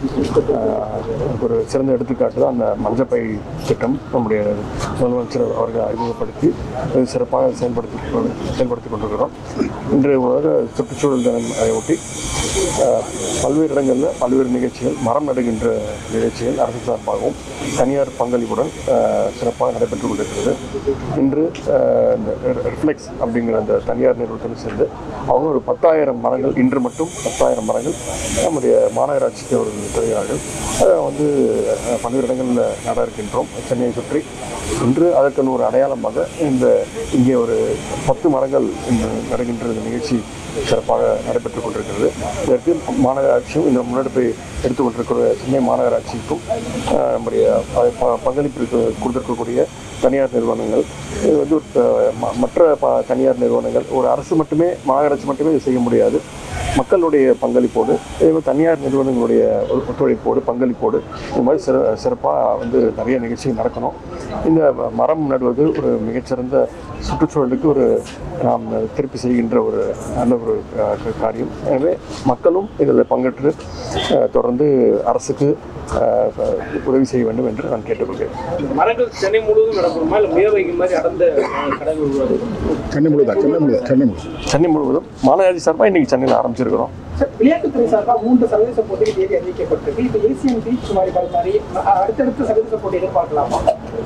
ஆஹ், ஒரு சிறந்த எடுத்துக்காட்டு தான் அந்த மஞ்சப்பை திட்டம் நம்முடைய முதலமைச்சர் அவர்கள் அறிமுகப்படுத்தி அது சிறப்பாக செயல்படுத்தி செயல்படுத்தி கொண்டிருக்கிறோம் இன்று உலக சுற்றுச்சூழல் தினம் அதை ஒட்டி ஆஹ், பல்வேறு இடங்களில் பல்வேறு நிகழ்ச்சிகள் மரம் நடுகின்ற நிகழ்ச்சிகள் அரசு சார்பாகவும் தனியார் பங்களிப்புடன் ஆஹ், சிறப்பாக நடைபெற்று கொண்டிருக்கிறது இன்று ஆஹ், இந்த ரிஃப்ளெக்ஸ் அப்படிங்கிற அந்த தனியார் நிறுவனத்துடன் சேர்ந்து அவங்க ஒரு பத்தாயிரம் மரங்கள் இன்று மட்டும் பத்தாயிரம் மரங்கள் நம்முடைய மாநகராட்சிக்கு அவர்கள் தருகிறார்கள் அதை வந்து அஹ், பல்வேறு இடங்களில் நட இருக்கின்றோம் சென்னையை சுற்றி இன்று அதற்கான ஒரு அடையாளமாக இந்த இங்கே ஒரு பத்து மரங்கள் இன்று நடுகின்ற இந்த நிகழ்ச்சி சிறப்பாக நடைபெற்றுக் கொண்டிருக்கிறது இதற்கு மாநகராட்சியும் இந்த முன்னெடுப்பை எடுத்துக்கொண்டிருக்கிற சென்னை மாநகராட்சிக்கும் அஹ், நம்முடைய ப- ப- பங்களிப்பிற்கு கொடுத்திருக்கக்கூடிய தனியார் நிறுவனங்கள் இது வந்து ஒரு, அஹ், ம- மற்ற ப- தனியார் நிறுவனங்கள் ஒரு அரசு மட்டுமே மாநகராட்சி மட்டுமே இது செய்ய முடியாது மக்களுடைய பங்களிப்போடு இதே மாதிரி தனியார் நிறுவனங்களுடைய ஒ- ஒத்துழைப்போடு பங்களிப்போடு இந்த மாதிரி சிற சிறப்பாக வந்து நிறைய நிகழ்ச்சிகள் நடக்கணும் இந்த ம- மரம் நடுவது ஒரு மிகச்சிறந்த சுற்றுச்சூழலுக்கு ஒரு நாம் திருப்பி செய்கின்ற ஒரு நல்ல ஒரு அஹ், க- காரியம் எனவே மக்களும் இதில் பங்கேற்று அஹ், தொடர்ந்து அரசுக்கு அஹ், உதவி செய்ய வேண்டும் என்று நான் கேட்டுக்கொள்கிறேன் மரங்கள் சென்னை முழுவதும் நடக்கணுமா இல்லை மியவைக்கு மாதிரி அடர்ந்த அஹ், கடைகள் உருவாக்கணும் சென்னை முழுதா சென்னை முழுதா சென்னை முழுதா சென்னை முழுவதும் மாநகராட்சி சார்பாக இன்றைக்கி சென்னையில் ஆரம்பிச்சிருக்கிறோம் சார், விளையாட்டுத்துறை சார்பாக மூன்று சர்வதேச போட்டிகள் தேதி அறிவிக்கப்பட்டிருக்கு இப்போ ஏசியன் பீச் வாலிபால் மாதிரி அ- அடுத்தடுத்த சர்வதேச போட்டி எதிர்பார்க்கலாமா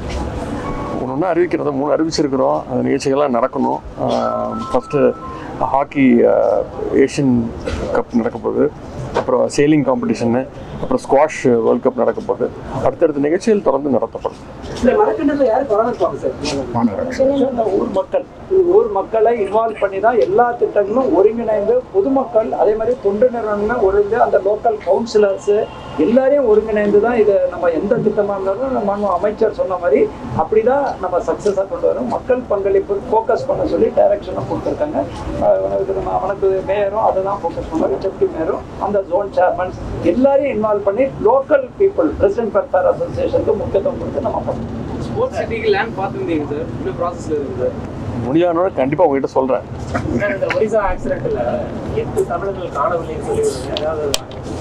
ஒன்று ஒன்று அறிவிக்கிறத மூணு அறிவிச்சிருக்கிறோம் அந்த நிகழ்ச்சிகள்லாம் நடக்கணும் ஃபஸ்ட்டு ஹாக்கி ஏஷியன் கப் நடக்க போகுது அப்புறம் சேலிங் காம்படிஷனு அப்புறம் ஸ்குவாஷ் வேர்ல்ட் கப் நடக்க போகுது அடுத்தடுத்த நிகழ்ச்சிகள் தொடர்ந்து நடத்தப்படும் இந்த மரக்கண்டத்தில் யார் பராமரிப்பாங்க சார் மாநகராட்சி இந்த ஊர் மக்கள் ஊர் மக்களை இன்வால்வ் பண்ணி தான் எல்லா திட்டங்களும் ஒருங்கிணைந்து பொதுமக்கள் அதே மாதிரி தொண்டு நிறுவனங்கள் ஒருங்கிணைந்து அந்த லோக்கல் கவுன்சிலர்ஸ் எல்லாரையும் ஒருங்கிணைந்து தான் இதை நம்ம எந்த திட்டமாக இருந்தாலும் நம்ம மாண்பு அமைச்சர் சொன்ன மாதிரி அப்படிதான் நம்ம சக்ஸஸாக கொண்டு வரோம் மக்கள் பங்களிப்பு ஃபோக்கஸ் பண்ண சொல்லி டைரக்ஷனும் கொடுத்துருக்காங்க அஹ் இது நம்ம அவனுக்கு மேயரும் அதை தான் ஃபோக்கஸ் பண்ணுவாங்க டெப்டி மேயரும் அந்த ஜோன் சேர்மன்ஸ் எல்லாரையும் இன்வால்வ் பண்ணி லோக்கல் பீப்புள் ரெசிடென்ட் வெல்ஃபேர் அசோசியேஷனுக்கு முக்கியத்துவம் கொடுத்து நம்ம பண்ணணும் ஸ்போர்ட்ஸ் சிட்டிக்கு லேண்ட் பார்த்துருந்தீங்க சார் இன்னும் ப்ராசஸில் இருக்குது சார் முடியாதவரை கண்டிப்பாக உங்ககிட்ட சொல்கிறேன் இந்த ஒரிசா ஆக்சிடென்ட்ல எட்டு தமிழர்கள் காணவில்லைன்னு சொல்லி ஏதாவது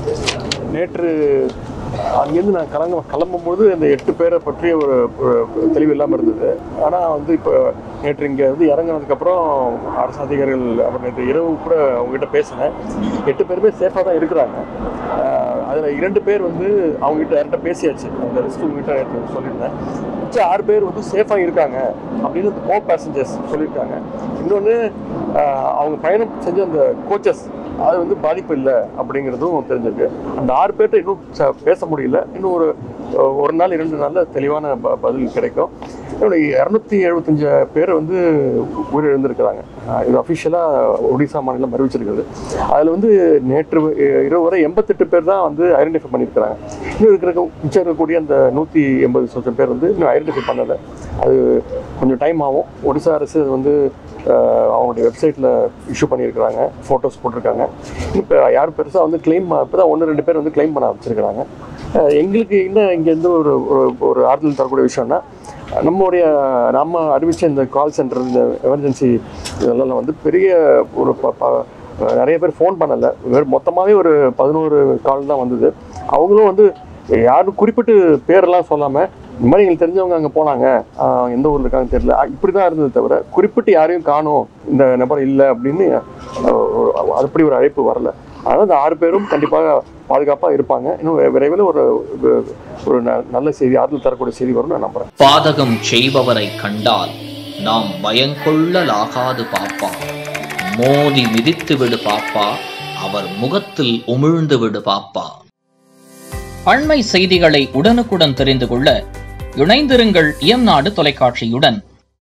நேற்று அங்கேருந்து நான் கிளம்ப கிளம்பும்போது இந்த எட்டு பேரை பற்றிய ஒரு ஒரு தெளிவு இல்லாமல் இருந்தது ஆனால் வந்து இப்போ நேற்று இங்கே வந்து இறங்குனதுக்கப்புறம் அரசு அதிகாரிகள் அப்புறம் நேற்று இரவு கூட அவங்ககிட்ட பேசினேன் எட்டு பேருமே சேஃபாக தான் இருக்கிறாங்க அதில் இரண்டு பேர் வந்து அவங்ககிட்ட யார்கிட்ட பேசியாச்சு அந்த லிஸ்ட் உங்ககிட்ட நேற்று சொல்லியிருந்தேன் மிச்சம் ஆறு பேர் வந்து சேஃபாக இருக்காங்க அப்படின்னு இந்த கோ பேசஞ்சர்ஸ் சொல்லியிருக்காங்க இன்னொன்று அவங்க பயணம் செஞ்ச அந்த கோச்சஸ் அது வந்து பாதிப்பு இல்லை அப்படிங்கிறதும் தெரிஞ்சிருக்கு அந்த ஆறு பேர்கிட்ட இன்னும் ச- பேச முடியல இன்னும் ஒரு ஒரு நாள் இரண்டு நாளில் தெளிவான ப பதில் கிடைக்கும் இன்னொன்று இரநூத்தி எழுபத்தஞ்சு பேர் வந்து உயிரிழந்திருக்கிறாங்க அஹ் இது அஃபிஷியலாக ஒடிசா மாநிலம் அறிவிச்சிருக்குது அதில் வந்து நேற்று இ- இரவு வரை எண்பத்தெட்டு பேர் தான் வந்து ஐடென்டிஃபை பண்ணியிருக்கிறாங்க இன்னும் இருக்கிற மிச்சம் இருக்கக்கூடிய அந்த நூற்றி எண்பது சொச்சம் பேர் வந்து இன்னும் ஐடென்டிஃபை பண்ணலை அது கொஞ்சம் டைம் ஆகும் ஒடிசா அரசு அது வந்து அஹ், அவங்களுடைய வெப்சைட்டில் இஷ்யூ பண்ணியிருக்கிறாங்க ஃபோட்டோஸ் போட்டிருக்காங்க இப்போ யாரும் பெருசாக வந்து கிளைம் இப்போ தான் ஒன்று ரெண்டு பேர் வந்து கிளைம் பண்ண ஆரம்பிச்சிருக்கிறாங்க அஹ், எங்களுக்கு இன்னும் இங்கேருந்து ஒரு ஒரு ஒரு ஆறுதல் தரக்கூடிய விஷயம்னா நம்மளுடைய நம்ம அறிவித்த இந்த கால் சென்டர் இந்த எமர்ஜென்சி இதெல்லாம் வந்து பெரிய ஒரு ப- ப- நிறைய பேர் ஃபோன் பண்ணலை வெறும் மொத்தமாகவே ஒரு பதினோரு கால் தான் வந்தது அவங்களும் வந்து யாரும் குறிப்பிட்டு பேரெல்லாம் சொல்லாமல் இந்த மாதிரி எங்களுக்கு தெரிஞ்சவங்க அங்கே போனாங்க ஆஹ் எந்த ஊரில் இருக்காங்க தெரியல ஆஹ் இப்படி தான் இருந்தது தவிர குறிப்பிட்டு யாரையும் காணோம் இந்த நபர் இல்லை அப்படின்னு ஆஹ் ஒரு- அப்படி ஒரு அழைப்பு வரல அதனால் இந்த ஆறு பேரும் கண்டிப்பாக பாதுகாப்பாக இருப்பாங்க இன்னும் விரைவில் ஒரு ஒரு- ஒரு ந- நல்ல செய்தி ஆறுதல் தரக்கூடிய செய்தி வரும்னு நான் நம்புகிறேன் பாதகம் செய்பவரை கண்டால் நாம் பயங்கொள்ளலாகாது பாப்பா மோதி மிதித்து விடு பாப்பா அவர் முகத்தில் உமிழ்ந்து விடு பாப்பா அண்மை செய்திகளை உடனுக்குடன் தெரிந்து கொள்ள இணைந்திருங்கள் இயம்நாடு தொலைக்காட்சியுடன்